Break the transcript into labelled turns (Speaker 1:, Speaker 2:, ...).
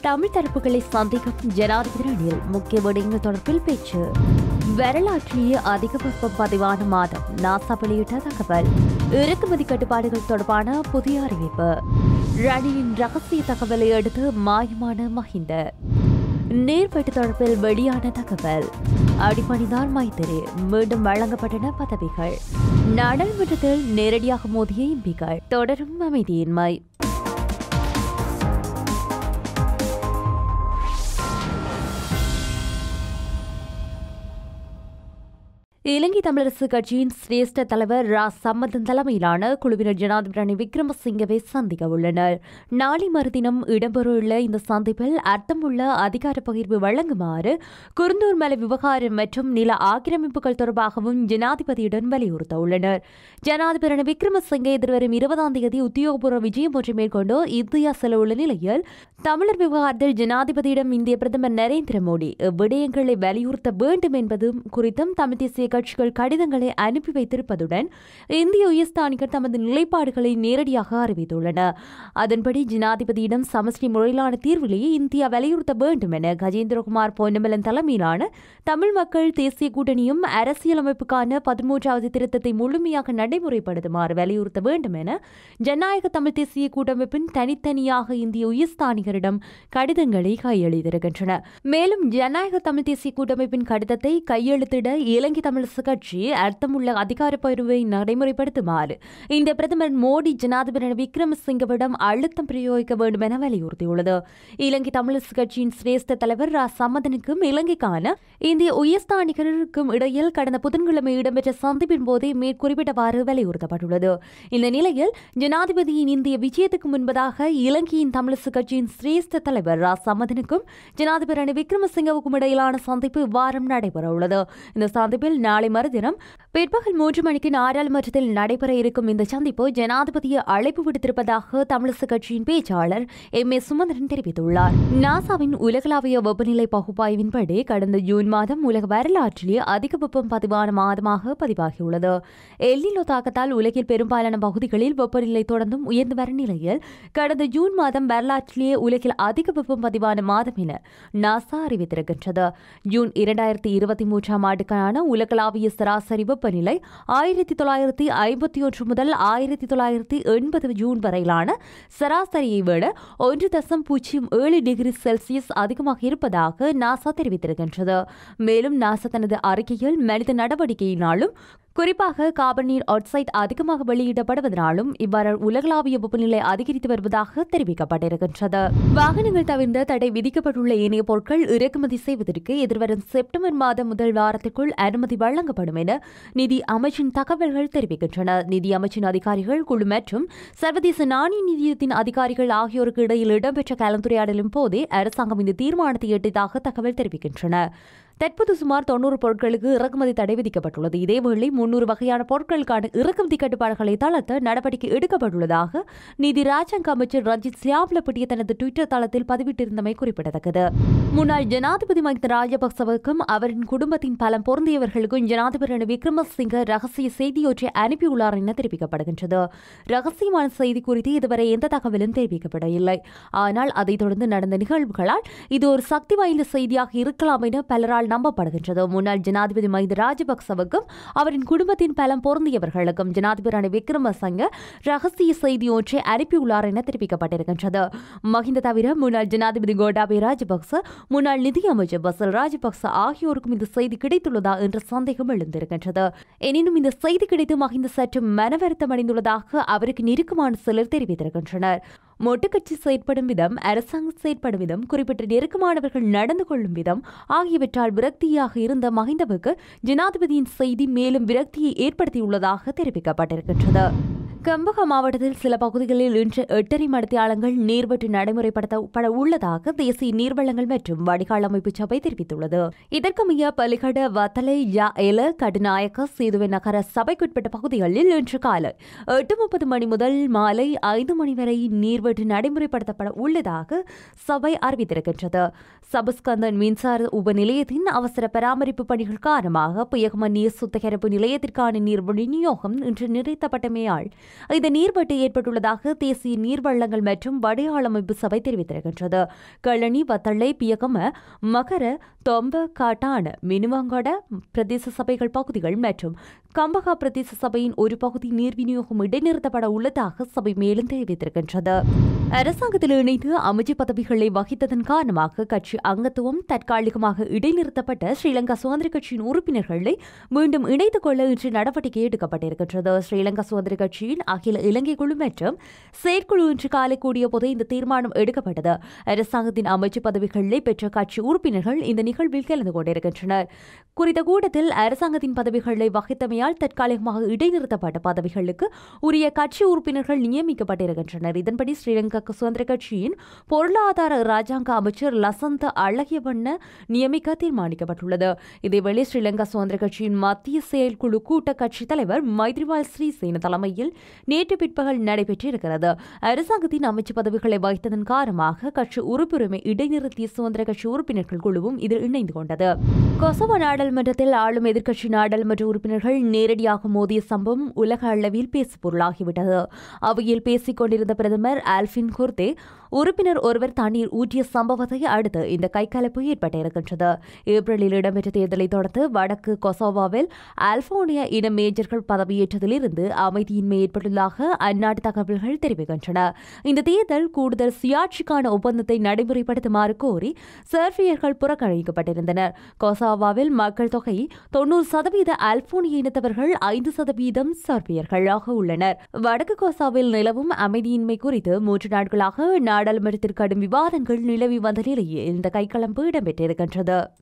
Speaker 1: தமிழ் தரப்புகளை சந்திக்கும் ஜனாதிபதி ரணில் முக்கிய விடயங்கள் தொடர்பில் பேச்சு வரலாற்றிலேயே அதிக வெப்பம் பதிவான மாதம் நாசா வெளியிட்ட தகவல் இறக்குமதி கட்டுப்பாடுகள் தொடர்பான புதிய அறிவிப்பு ரணிலின் ரகசிய தகவலை அடுத்து மாயமான மஹிந்த நீர்வெட்டு தொடர்பில் வெளியான தகவல் அடிப்பணிதான் மைத்திரி மீண்டும் வழங்கப்பட்டன பதவிகள் நாடாளுமன்றத்தில் நேரடியாக மோதிய எம்பிகள் தொடரும் அமைதியின்மை இலங்கை தமிழரசு கட்சியின் சிரேஷ்ட தலைவர் ரா சம்மதன் தலைமையிலான குழுவினர் ஜனாதிபதி ரணில் விக்ரமசிங்கவை சந்திக்க உள்ளனர் நாளை மறுதினம் இடம்பெறவுள்ள இந்த சந்திப்பில் அர்த்தமுள்ள அதிகார பகிர்வு வழங்குமாறு குருந்தூர் மலை விவகாரம் மற்றும் நில ஆக்கிரமிப்புகள் தொடர்பாகவும் ஜனாதிபதியுடன் வலியுறுத்த உள்ளனர் ஜனாதிபதி ரணில் விக்ரமசிங்கே எதிர்வரும் இருபதாம் தேதி உத்தியோகபூர்வ விஜயம் ஒன்றை மேற்கொண்டு இந்தியா செல்ல உள்ள நிலையில் தமிழர் விவகாரத்தில் ஜனாதிபதியிடம் இந்திய பிரதமர் நரேந்திர மோடி விடயங்களை வலியுறுத்த வேண்டும் என்பதும் குறித்தும் தமிழ் தேசிய கட்சிகள் கடிதங்களை அனுப்பி வைத்திருப்பதுடன் இந்திய உயர்ஸ்தானிகர் தமது நிலைப்பாடுகளை நேரடியாக அறிவித்துள்ளன அதன்படி ஜனாதிபதியிடம் சமஷ்டி முறையிலான தீர்விலேயே இந்தியா வலியுறுத்த வேண்டும் என கஜேந்திரகுமார் பொன்னமலன் தலைமையிலான தமிழ் மக்கள் தேசிய கூட்டணியும் அரசியலமைப்புக்கான பதிமூன்றாவது திருத்தத்தை முழுமையாக நடைமுறைப்படுத்துமாறு வலியுறுத்த வேண்டும் என ஜனநாயக தமிழ் தேசிய கூட்டமைப்பின் தனித்தனியாக இந்திய உயர்ஸ்தானிகரிடம் கடிதங்களை கையெழுத்திருக்கின்றன மேலும் ஜனநாயக தமிழ் தேசிய கூட்டமைப்பின் கடிதத்தை கையெழுத்திட இலங்கை தமிழரசு கட்சி அர்த்தமுள்ள அதிகார பகிர்வை நடைமுறைப்படுத்துமாறு இந்த பிரதமர் மோடி ஜனாதிபதி ரணில் விக்ரமசிங்கவிடம் அழுத்தம் பிரயோகிக்க வேண்டும் என வலியுறுத்தியுள்ளது இலங்கை தமிழரசு கட்சியின் சிரேஷ்ட தலைவர் ரா சம்மதனுக்கும் இலங்கைக்கான இந்திய உயர்ஸ்தானிகருக்கும் இடையில் கடந்த புதன்கிழமை இடம்பெற்ற சந்திப்பின் போதே மேற்குறிப்பிட்டவாறு வலியுறுத்தப்பட்டுள்ளது இந்த நிலையில் ஜனாதிபதியின் இந்திய விஜயத்துக்கு முன்பதாக இலங்கையின் தமிழரசு கட்சியின் சிரேஷ்ட தலைவர் ரா சம்மதனுக்கும் ஜனாதிபதி ரணில் விக்ரமசிங்கவுக்கும் இடையிலான சந்திப்பு இவ்வாரம் நடைபெறவுள்ளது இந்த சந்திப்பில் நாளை மறுதினம் பிற்பகல் மூன்று மணிக்கு நாடாளுமன்றத்தில் நடைபெற இருக்கும் இந்த சந்திப்பு ஜனாதிபதியை அழைப்பு விடுத்திருப்பதாக தமிழரசு கட்சியின் பேச்சாளர் எம் ஏ சுமந்திரன் தெரிவித்துள்ளார் நாசாவின் உலகளாவிய வெப்பநிலை பகுப்பாய்வின்படி கடந்த ஜூன் மாதம் உலக வரலாற்றிலே அதிக வெப்பம் பதிவான மாதமாக பதிவாகியுள்ளது எல்லினோ தாக்கத்தால் உலகில் பெரும்பாலான பகுதிகளில் வெப்பநிலை தொடர்ந்தும் உயர்ந்து வரும் நிலையில் கடந்த ஜூன் மாதம் வரலாற்றிலேயே உலகில் அதிக வெப்பம் பதிவான மாதம் என நாசா அறிவித்திருக்கின்றது ஜூன் இரண்டாயிரத்தி இருபத்தி மூன்றாம் ஆண்டுக்கான உலகளாவிய சராசரி வெப்பநிலை ஆயிரத்தி தொள்ளாயிரத்தி ஐம்பத்தி ஒன்று முதல் ஆயிரத்தி தொள்ளாயிரத்தி எண்பது ஜூன் வரையிலான சராசரியை விட ஒன்று தசம் பூஜ்ஜியம் ஏழு டிகிரி செல்சியஸ் அதிகமாக இருப்பதாக நாசா தெரிவித்திருக்கின்றது மேலும் நாசா தனது அறிக்கையில் மனித நடவடிக்கையினாலும் குறிப்பாக கார்பன் நீர் ஆக்சைடு அதிகமாக வெளியிடப்படுவதனாலும் இவ்வாறு உலகளாவிய வெப்பநிலை அதிகரித்து வருவதாக தெரிவிக்கப்பட்டிருக்கின்றது வாகனங்கள் தவிர்ந்த தடை விதிக்கப்பட்டுள்ள ஏனைய பொருட்கள் இறக்குமதி செய்வதற்கு எதிர்வரும் செப்டம்பர் மாதம் முதல் வாரத்திற்குள் அனுமதி வழங்கப்படும் என நிதி அமைச்சின் தகவல்கள் தெரிவிக்கின்றன நிதி அமைச்சின் அதிகாரிகள் குழு மற்றும் சர்வதேச நாணய நிதியத்தின் அதிகாரிகள் ஆகியோருக்கு இடையில் இடம்பெற்ற கலந்துரையாடலின் போதே அரசாங்கம் இந்த தீர்மானத்தை எட்டியதாக தகவல் தெரிவிக்கின்றன தற்போது சுமார் தொண்ணூறு பொருட்களுக்கு இறக்குமதி தடை விதிக்கப்பட்டுள்ளது இதேவேளை முன்னூறு வகையான பொருட்களுக்கான இறக்குமதி கட்டுப்பாடுகளை தளர்த்த நடவடிக்கை எடுக்கப்பட்டுள்ளதாக நிதி ராஜாங்க அமைச்சர் ரஞ்சித் சியாவ்லப்பட்டிய தனது டுவிட்டர் தளத்தில் பதிவிட்டிருந்தமை குறிப்பிடத்தக்கது முன்னாள் ஜனாதிபதி மஹிந்த ராஜபக்சவுக்கும் அவரின் குடும்பத்தின் பலம் பொருந்தியவர்களுக்கும் ஜனாதிபதி ரணில் விக்ரமசிங்க ரகசிய செய்தியொன்றை அனுப்பியுள்ளார் என தெரிவிக்கப்படுகின்றது ரகசியமான செய்தி குறித்து இதுவரை எந்த தகவலும் தெரிவிக்கப்படவில்லை ஆனால் அதைத் தொடர்ந்து நடந்த நிகழ்வுகளால் இது ஒரு சக்தி வாய்ந்த செய்தியாக இருக்கலாம் என பலரால் நம்பப்படுகின்றது முன்னாள் ஜனாதிபதி மஹிந்த ராஜபக்சவுக்கும் அவரின் குடும்பத்தின் பலம் பொருந்தியவர்களுக்கும் ஜனாதிபதி ரணில் விக்ரமசிங்க ரகசிய செய்தி ஒன்றை அனுப்பியுள்ளார் என தெரிவிக்கப்பட்டிருக்கின்றது மஹிந்த தவிர முன்னாள் ஜனாதிபதி கோட்டாபய ராஜபக்ச முன்னாள் நிதியமைச்சர் பசல் ராஜபக்ச ஆகியோருக்கும் இந்த செய்தி கிடைத்துள்ளதா என்ற சந்தேகம் எழுந்திருக்கின்றது எனினும் இந்த செய்தி கிடைத்து மஹிந்த சற்று மனவருத்தம் அடைந்துள்ளதாக அவருக்கு நெருக்கமான சிலர் தெரிவித்திருக்கின்றனர் மொட்டுக்கட்சி செயற்படும் விதம் அரசாங்கம் செயற்படும் விதம் குறிப்பிட்ட நெருக்கமானவர்கள் நடந்து கொள்ளும் விதம் ஆகியவற்றால் விரக்தியாக இருந்த மஹிந்தவுக்கு ஜனாதிபதியின் செய்தி மேலும் விரக்தியை ஏற்படுத்தியுள்ளதாக தெரிவிக்கப்பட்டிருக்கின்றது கம்பக மாவட்டத்தில் சில பகுதிகளில் இன்று எட்டரை மடத்தியாளங்கள் நீர்வெட்டு நடைமுறைப்படுத்தப்பட உள்ளதாக தேசிய நீர்வளங்கள் மற்றும் வடிகால் அமைப்பு சபை தெரிவித்துள்ளது இதற்கமைய பலிகட வத்தலை யா எல கடுநாயக்க சேதுவை நகர சபைக்குட்பட்ட பகுதிகளில் இன்று காலை எட்டு முப்பது மணி முதல் மாலை ஐந்து மணி வரை நீர்வெட்டு நடைமுறைப்படுத்தப்பட உள்ளதாக சபை அறிவித்திருக்கின்றது சபஸ்கந்தன் மின்சார உப நிலையத்தின் அவசர பராமரிப்பு பணிகள் காரணமாக புயகம நீர் சுத்திகரிப்பு நிலையத்திற்கான நீர் விநியோகம் இன்று நிறுத்தப்பட்டமையால் இந்த நீர்வெட்டு ஏற்பட்டுள்ளதாக தேசிய நீர்வள்ளங்கள் மற்றும் வடிகால் அமைப்பு சபை தெரிவித்திருக்கின்றது கழனி வத்தளை பியகம மகர தொம்ப காட்டான மினுவாங்கட பிரதேச சபைகள் பகுதிகள் மற்றும் கம்பகா பிரதேச சபையின் ஒரு பகுதி நீர் விநியோகம் இடைநிறுத்தப்பட உள்ளதாக சபை மேலும் தெரிவித்திருக்கின்றது அரசாங்கத்தில் இணைந்து அமைச்சு பதவிகளை வகித்ததன் காரணமாக கட்சி அங்கத்துவம் தற்காலிகமாக இடைநிறுத்தப்பட்ட ஸ்ரீலங்கா சுதந்திர கட்சியின் உறுப்பினர்களை மீண்டும் இணைத்துக் கொள்ள இன்று நடவடிக்கை எடுக்கப்பட்டிருக்கின்றது ஸ்ரீலங்கா சுதந்திர கட்சியின் அகில இலங்கை குழு மற்றும் செயற்குழு இன்று காலை கூடிய போது இந்த தீர்மானம் எடுக்கப்பட்டது அரசாங்கத்தின் அமைச்சு பதவிகளை பெற்ற கட்சி உறுப்பினர்கள் இந்த நிகழ்வில் கலந்து கொண்டிருக்கின்றனர் குறித்த கூட்டத்தில் அரசாங்கத்தின் பதவிகளை வகித்தமையால் தற்காலிகமாக இடைநிறுத்தப்பட்ட பதவிகளுக்கு உரிய கட்சி உறுப்பினர்கள் நியமிக்கப்பட்டிருக்கின்றனர் இதன்படி ஸ்ரீலங்கா சுதந்திர கட்சியின் பொருளாதார ராஜாங்க அமைச்சர் லசந்த அழகியவண்ண நியமிக்க தீர்மானிக்கப்பட்டுள்ளது இதேவேளை ஸ்ரீலங்கா சுதந்திர கட்சியின் மத்திய செயற்குழு கூட்ட கட்சி தலைவர் மைத்ரிபால் ஸ்ரீசேன தலைமையில் நேற்று பிற்பகல் நடைபெற்றிருக்கிறது அரசாங்கத்தின் அமைச்சு பதவிகளை வகித்ததன் காரணமாக கட்சி உறுப்புரிமை இடைநிறுத்திய சுதந்திர கட்சி உறுப்பினர்கள் குழுவும் இதில் இணைந்து கொண்டது கொசவோ நாடாளுமன்றத்தில் ஆளும் எதிர்க்கட்சி நாடாளுமன்ற உறுப்பினர்கள் நேரடியாக மோதிய சம்பவம் உலக அளவில் பேசுபொருளாகிவிட்டது அவையில் பேசிக் கொண்டிருந்த பிரதமர் ஆல்பின் குர்தே உறுப்பினர் ஒருவர் தண்ணீர் ஊற்றிய சம்பவத்தை அடுத்து இந்த கைகலப்பு ஏற்பட்டிருக்கின்றது ஏப்ரலில் இடம்பெற்ற தேர்தலை தொடர்ந்து வடக்கு கொசோவாவில் அல்போனியா இன மேஜர்கள் பதவியேற்றதிலிருந்து அமைதியின்மை ஏற்பட்டுள்ளதாக அந்நாட்டு தகவல்கள் தெரிவிக்கின்றன இந்த தேர்தல் கூடுதல் சுயாட்சிக்கான ஒப்பந்தத்தை நடைமுறைப்படுத்துமாறு கோரி சர்பியர்கள் புறக்கணிக்கப்பட்டிருந்தனர் கொசாவாவில் மக்கள் தொகை தொண்ணூறு சதவீத அல்போனிய இனத்தவர்கள் ஐந்து சதவீதம் சர்பியர்களாக உள்ளனர் வடக்கு கொசாவில் நிலவும் அமைதியின்மை குறித்து மூன்று நாட்களாக நாடாளுமன்றத்தில் கடும் விவாதங்கள் நிலவி வந்த நிலையில் இந்த கைக்கலம்பு இடம்பெற்றிருக்கின்றது